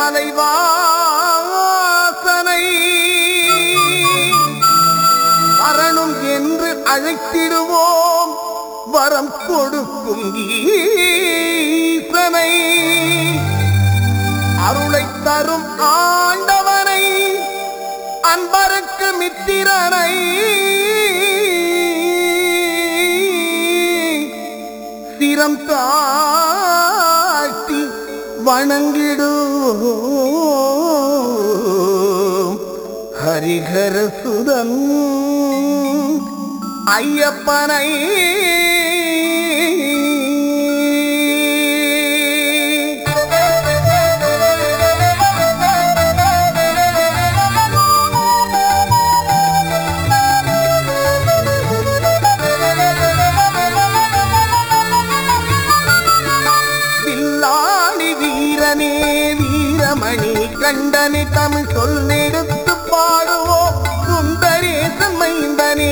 மாலை வாசனை வரணும் என்று அழைத்திடுவோம் வரம் கொடுக்கும் ஈசனை அருளை தரும் ஆண்டவனை அன்பருக்கு மித்திரனை சிரம் தாட்டி வணங்கிடுவோம் ஹரிஹர சுதன் ஐயப்பனை வில்லாளி வீரனே வீரமணி கண்டனி தமிழ் சொல்லெடுத்து பாடுவோம் சுந்தரேசன் மைந்தனே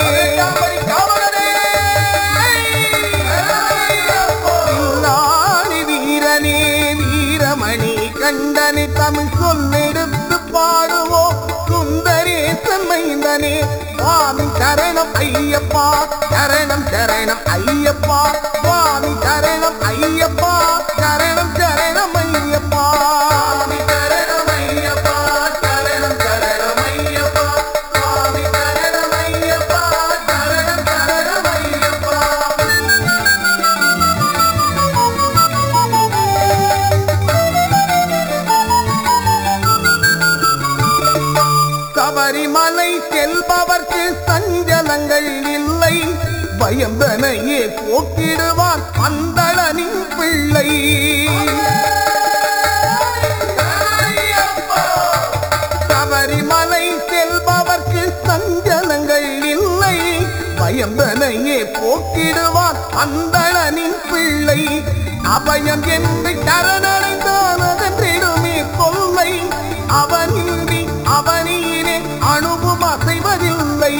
வில்லாளி வீரனே வீரமணி கண்டனி தமிழ் சொல்லெடுத்து பாடுவோம் சுந்தரேசன் மைந்தனே சுவாமி சரணம் ஐயப்பா சரணம் சரணம் ஐயப்பா சுவாமி சரணம் ஐயப்பா சரணம் சரணம் ஐயப்பா சுவாமி சரணம் ஐயப்பா சரணம் சரணம் ஐயப்பா சுவாமி சரணம் ஐயப்பா சரணம் சரணம் ஐயப்பா சபரிமலை செல்பவர்க்கு சஞ்சலங்கள் இல்லை பயந்தனையே போக்கிடுவான் அந்தளனின் பிள்ளை சபரிமலை செல்பவர்க்கு சஞ்சலங்கள் இல்லை பயந்தனையே போக்கிடுவான் அந்தளனின் பிள்ளை அபயம் என்று சரணடைந்தான் அதன்றிடுமே கொல்லை அவனின்றி அவனியிலே அணுவும் அசைவதில்லை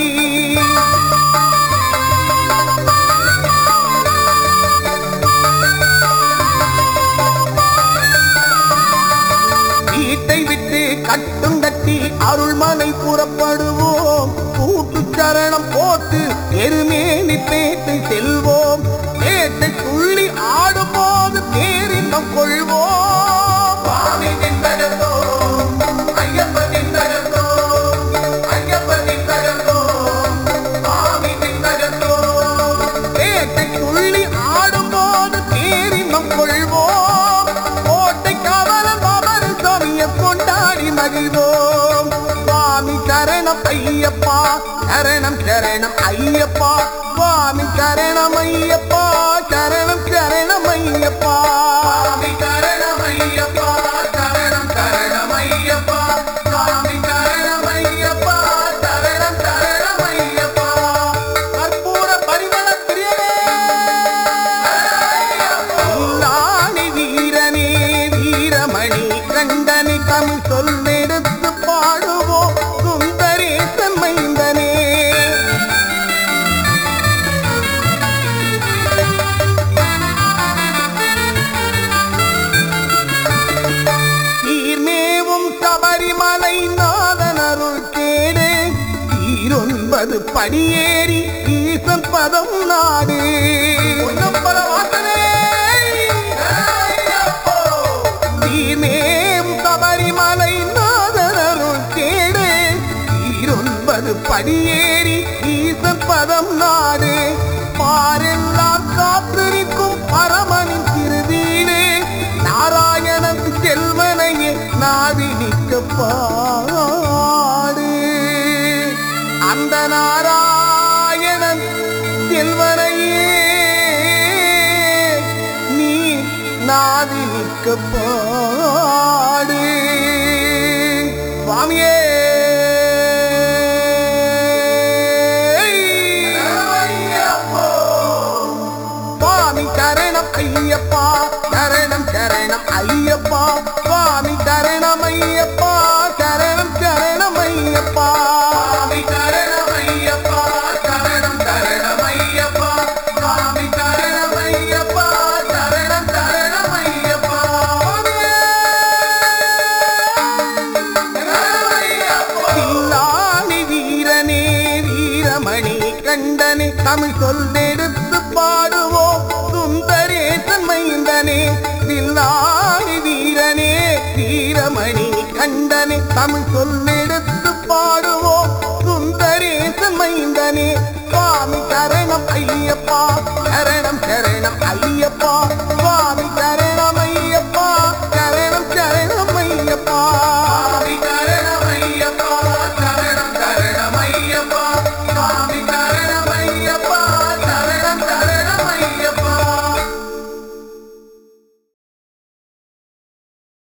வீட்டை விட்டு கட்டும் கட்டி அருள்மலை புறப்படுவோம் கூட்டு சரணம் போட்டு எருமேனி பேட்டை செல்வோம் பேட்டை துள்ளி ஆடும் போது பேரின்பம் கொள்வோம் சுவாமி நின்றகத்தோம், ஐயப்பன் நின்றகத்தோம், ஐயப்பன் நின்றகத்தோம், சுவாமி நின்றகத்தோம். பேட்டை துள்ளி ஆடும் போது பேரின்பம் கொள்வோம் கோட்டை காவலன் பாபர் சுவாமியை கொண்டாடி மகிழ்வோம் சுவாமி சரணம் ஐயப்பா சரணம் சரணம் ஐயப்பா சுவாமி சரணம் ஐயப்பா சரணம் சரணம் ஐயப்பா சுவாமி சரணம் ஐயப்பா சரணம் சரணம் ஐயப்பா சுவாமி சரணம் ஐயப்பா சரணம் சரணம் ஐயப்பா கற்பூர பரிமள பிரியனே உள்ளாணி வீரனே வீரமணி கண்டனி தமிழ் சொல்லெடுத்து பாடுவோம் சுந்தரேசன் மைந்தனே நீர்மேவும் சபரிமலை நாதனருள் கேடு ஈரொன்பது படியேறி ஈசன் பதம் நாடு பொன்னம்பல வாசனே நீர்மேவும் சபரிமலை நாதனருள் கேடு ஈரொன்பது படியேறி ஈசன் பதம் நாடு பாரெல்லாம் காத்திருக்கும் பரமனின் திருவீடு நாராயணன் செல்வனையே நாவி நிற்க பாடு அந்த நாராயணன் செல்வனையே நீ நாவி நிற்க பாடு சுவாமியே சுவாமி சரணம் ஐயப்பா சரணம் சரணம் ஐயப்பா சுவாமி சரணம் ஐயப்பா சரணம் சரணம் ஐயப்பா சுவாமி சரணம் ஐயப்பா சரணம் சரணம் ஐயப்பா சுவாமி சரணம் ஐயப்பா சரணம் சரணம் ஐயப்பா வீரமணி கண்டனே தமிழ் சொல்லெடுத்து பாடுவோம் சுந்தரேசன் மைந்தனே வில்லாளி வீரனே வீரமணி கண்டனே தமிழ் சொல்லெடுத்து பாடுவோம் சுந்தரேசன் மைந்தனே சுவாமி சரணம் ஐயப்பா சரணம் சரணம் ஐயப்பா சுவாமி